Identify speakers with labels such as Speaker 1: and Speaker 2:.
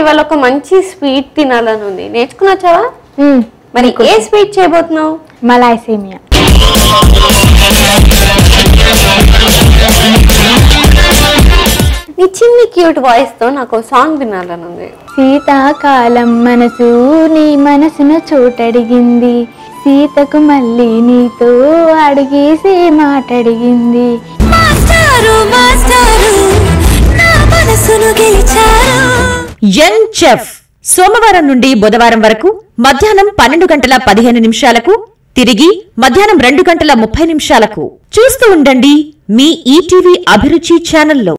Speaker 1: ఇవాళ ఒక మంచి స్వీట్ తినాలని ఉంది నేర్చుకునొచ్చావా
Speaker 2: మ్మ్.
Speaker 1: మరి ఏ స్వీట్ చేయబోతున్నావు
Speaker 2: మలాయ్ సేమియా
Speaker 1: నీ చిన్ని క్యూట్ వాయిస్ తో నాకు సాంగ్ వినాలని ఉంది
Speaker 2: శీతాకాలం మనసు నీ మనసున చోటడిగింది సీతకు మళ్ళీ నీతో అడిగేసి మాటడిగింది
Speaker 3: మాస్టారు మాస్టారు నా మనసును గెలిచారు
Speaker 4: యంగ్ చెఫ్ సోమవారం నుండి బుధవారం వరకు మధ్యాహ్నం పన్నెండు గంటల పదిహేను నిమిషాలకు తిరిగి మధ్యాహ్నం రెండు గంటల ముప్పై నిమిషాలకు చూస్తూ ఉండండి మీ ఈటీవీ అభిరుచి ఛానల్లో